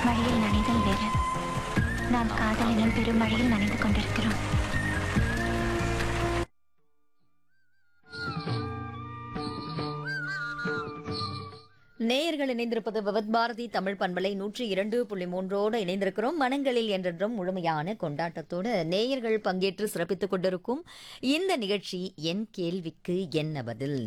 மழையில் நனைதல் வேறு நாம் காதல் எனும் பெருமழையில் நனைந்து கொண்டிருக்கிறோம் நேயர்கள் இணைந்திருப்பது விவத் பாரதி தமிழ் பண்பலை நூற்றி இரண்டு புள்ளி மூன்றோடு இணைந்திருக்கிறோம் மனங்களில் என்றென்றும் முழுமையான கொண்டாட்டத்தோடு நேயர்கள் பங்கேற்று சிறப்பித்துக் கொண்டிருக்கும் இந்த நிகழ்ச்சி என் கேள்விக்கு என்ன பதில்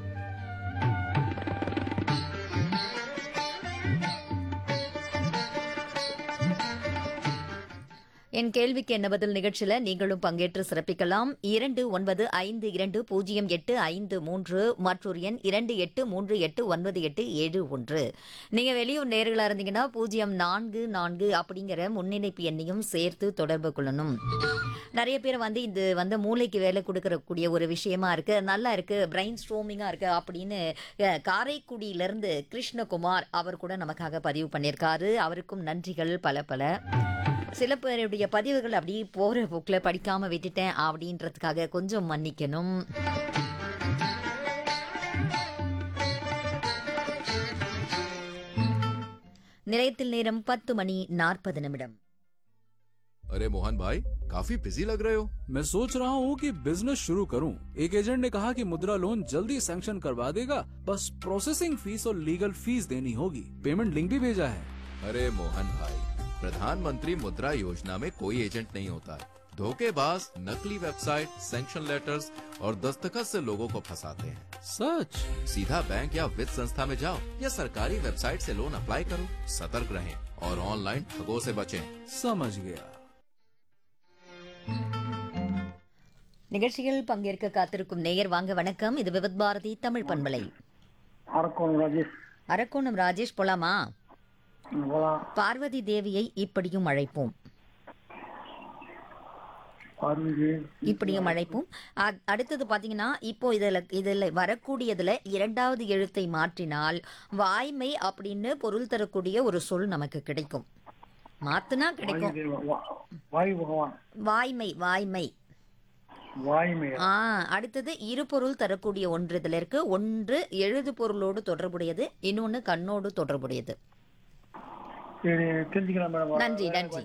என் கேள்விக்கு என்ன பதில் நிகழ்ச்சியில நீங்களும் பங்கேற்று சிறப்பிக்கலாம் இரண்டு ஒன்பது ஐந்து இரண்டு பூஜ்ஜியம் எட்டு ஐந்து மூன்று மற்றொரு எண் இரண்டு எட்டு மூன்று எட்டு ஒன்பது எட்டு ஏழு ஒன்று நீங்க வெளியூர் நேர்களா இருந்தீங்கன்னா பூஜ்ஜியம் நான்கு நான்கு அப்படிங்கிற முன்னிணைப்பு எண்ணையும் சேர்த்து தொடர்பு கொள்ளணும் நிறைய பேர் வந்து இது வந்து மூளைக்கு வேலை கொடுக்கறக்கூடிய ஒரு விஷயமா இருக்கு நல்லா இருக்கு பிரெயின் ஸ்ட்ரோமிங்கா இருக்கு அப்படின்னு அஹ், காரைக்குடியிலிருந்து கிருஷ்ணகுமார் அவர் கூட நமக்காக பதிவு பண்ணியிருக்காரு அவருக்கும் நன்றிகள் பல பல சில பேருடைய பதிவுகள் அப்படியே போற போக்கில் படிக்காம விட்டுட்டேன் அப்படின்றதுக்காக கொஞ்சம் மன்னிக்கணும் நிலையத்தில் நேரம் பத்து மணி நாற்பது நிமிடம் अरे मोहन भाई काफी बिजी लग रहे हो मैं सोच रहा हूँ कि बिजनेस शुरू करूँ एक एजेंट ने कहा कि मुद्रा लोन जल्दी सैंक्शन करवा देगा बस प्रोसेसिंग फीस और लीगल फीस देनी होगी पेमेंट लिंक भी भेजा है अरे मोहन भाई प्रधानमंत्री मुद्रा योजना में कोई एजेंट नहीं होता है धोखेबाज नकली वेबसाइट सैंक्शन लेटर्स और दस्तखत से लोगों को फंसाते हैं सच सीधा बैंक या वित्त संस्था में जाओ या सरकारी वेबसाइट से लोन अप्लाई करो सतर्क रहें और ऑनलाइन ठगों से बचें समझ गया நிகழ்ச்சியில் பங்கேற்க காத்திருக்கும் நேயர் வாங்க வணக்கம் இது விவத் பாரதி தமிழ் பண்பலை வணக்கம் ராஜேஷ் அரக்கோணம் ராஜேஷ் போலாமா போலாம் பார்வதி தேவியை இப்படியும் அழைப்போம் பார்வதி இப்படியும் அழைப்போம் அ- அடுத்தது பாத்தீங்கன்னா இப்போ இதுல இதுல வரக்கூடியதுல இரண்டாவது எழுத்தை மாற்றினால் வாய்மை அப்படின்னு பொருள் தரக்கூடிய ஒரு சொல் நமக்கு கிடைக்கும் மாத்துனா கிடைக்கும் வாயு வா- வாயு பகவான் வாய்மை வாய்மை வாய்மை ஆ அடுத்தது இரு பொருள் தரக்கூடிய ஒன்று இதுல இருக்கு ஒன்று எழுது பொருளோடு தொடர்புடையது இன்னொன்னு கண்ணோடு தொடர்புடையது சரி தெரிஞ்சுக்கலாம் மேடம் நன்றி நன்றி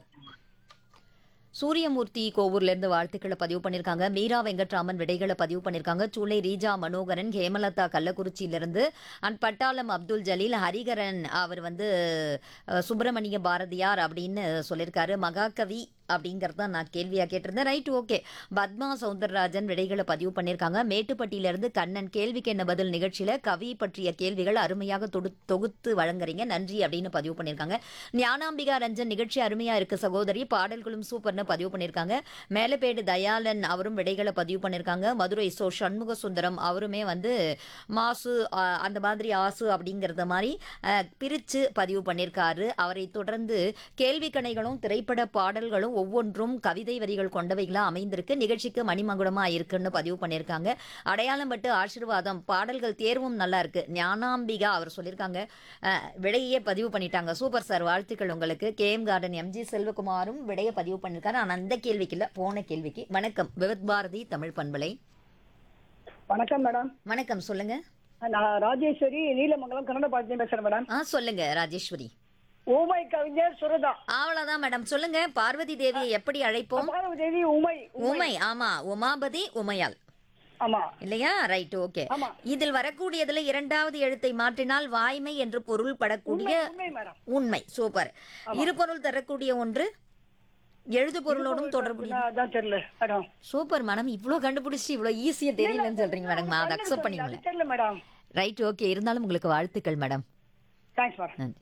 சூரியமூர்த்தி கோவூர்ல இருந்து வாழ்த்துக்களை பதிவு பண்ணிருக்காங்க மீரா வெங்கட்ராமன் விடைகளை பதிவு பண்ணிருக்காங்க சூளை ரீஜா மனோகரன் ஹேமலதா கள்ளக்குறிச்சியிலிருந்து அண்ட் பட்டாளம் அப்துல் ஜலீல் ஹரிகரன் அவர் வந்து அஹ், சுப்பிரமணிய பாரதியார் அப்படின்னு சொல்லியிருக்காரு மகாகவி அப்படிங்கறது தான் நான் கேள்வியா கேட்டிருந்தேன் ரைட் ஓகே பத்மா சவுந்தரராஜன் விடைகளை பதிவு பண்ணியிருக்காங்க மேட்டுப்பட்டியிலிருந்து கண்ணன் கேள்விக்கு என்ன பதில் நிகழ்ச்சியில கவி பற்றிய கேள்விகள் அருமையாக தொடு தொகுத்து வழங்குறீங்க நன்றி அப்படின்னு பதிவு பண்ணியிருக்காங்க ஞானாம்பிகா ரஞ்சன் நிகழ்ச்சி அருமையா இருக்கு சகோதரி பாடல்களும் சூப்பர்னு பதிவு பண்ணியிருக்காங்க மேலப்பேடு தயாளன் அவரும் விடைகளை பதிவு பண்ணியிருக்காங்க மதுரை சோ சண்முக சுந்தரம் அவருமே வந்து மாசு ஆ, அந்த மாதிரி ஆசு அப்படிங்கிறத மாதிரி ஆ, பிரிச்சு பதிவு பண்ணியிருக்காரு அவரை தொடர்ந்து கேள்வி கணைகளும் திரைப்பட பாடல்களும் ஒவ்வொன்றும் கவிதை வரிகள் கொண்டவைகளா அமைந்திருக்கு நிகழ்ச்சிக்கு மணிமகுடமா இருக்குன்னு பதிவு பண்ணியிருக்காங்க அடையாளம் பட்டு ஆசீர்வாதம் பாடல்கள் தேர்வும் நல்லா இருக்கு ஞானாம்பிகா அவர் சொல்லியிருக்காங்க அஹ், விடையே பதிவு பண்ணிட்டாங்க சூப்பர் சார் வாழ்த்துக்கள் உங்களுக்கு கேஎம் கார்டன் எம்ஜி செல்வகுமாரும் விடையை பதிவு பண்ணியிருக்காரு ஆனால் அந்த கேள்விக்கு இல்ல போன கேள்விக்கு வணக்கம் விவத் பாரதி தமிழ் பண்பலை வணக்கம் மேடம் வணக்கம் சொல்லுங்க நான் ராஜேஸ்வரி நீலமங்கலம் கன்னட பாரதி பேசுறேன் மேடம் ஆ சொல்லுங்க ராஜேஸ்வரி ஊமை கவிஞர் சுரதா அவ்வளவுதான் மேடம் சொல்லுங்க பார்வதி தேவியை எப்படி அழைப்போம் பார்வதி தேவி உமை உமை ஆமா உமாபதி உமையாள் ஆமா இல்லையா ரைட் ஓகே ஆமா. இதில் வரக்கூடியதுல இரண்டாவது எழுத்தை மாற்றினால் வாய்மை என்று பொருள் படக்கூடிய உண்மை மேடம் உண்மை சூப்பர் இரு பொருள் தரக்கூடிய ஒன்று எழுது பொருளோடும் தொடர்புடைய அதான் தெரியல மேடம் சூப்பர் மேடம் இவ்ளோ கண்டுபிடிச்சு இவ்ளோ ஈஸியா தெரியலன்னு சொல்றீங்க மேடம் அதை அக்செப்ட் பண்ணிக்கோங்க அது தெரியல மேடம் ரைட் ஓகே இருந்தாலும் உங்களுக்கு வாழ்த்துக்கள் மேடம் தேங்க்ஸ் மேடம் நன்றி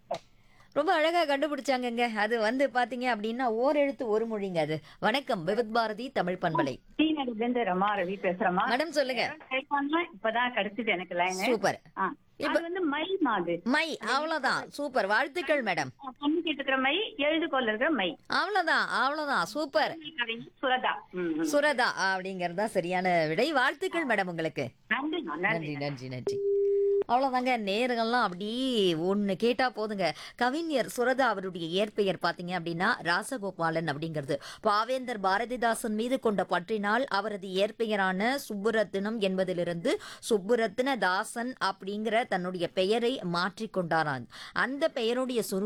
ரொம்ப அழகா கண்டுபிடிச்சாங்கங்க அது வந்து பாத்தீங்க அப்படின்னா ஓர் எழுத்து ஒரு மொழிங்க அது வணக்கம் விவித் பாரதி தமிழ் பண்பலை ஸ்ரீநகர்ல இருந்து ரமா ரவி பேசுறமா மேடம் சொல்லுங்க இப்பதான் கிடைச்சது எனக்கு லைன் சூப்பர் அது வந்து மை மாது மை அவ்வளவுதான் சூப்பர் வாழ்த்துக்கள் மேடம் பொண்ணு இருக்கிற மை எழுதுகோல் இருக்கிற மை அவ்வளவுதான் அவ்வளவுதான் சூப்பர் கவிஞர் சுரதா ம், ம். சுரதா அப்படிங்கறதா சரியான விடை வாழ்த்துக்கள் மேடம் உங்களுக்கு நன்றி நன்றி நன்றி நன்றி நன்றி அவ்வளோதாங்க நேர்கள்லாம் அப்படி ஒன்று கேட்டால் போதுங்க கவிஞர் சுரதா அவருடைய இயற்பெயர் பார்த்தீங்க அப்படின்னா ராசகோபாலன் அப்படிங்கிறது பாவேந்தர் பாரதிதாசன் மீது கொண்ட பற்றினால் அவரது இயற்பெயரான சுப்புரத்தினம் என்பதிலிருந்து சுப்புரத்தின தாசன் அப்படிங்கிற தன்னுடைய பெயரை மாற்றிக்கொண்டாராம் அந்த பெயருடைய சுரு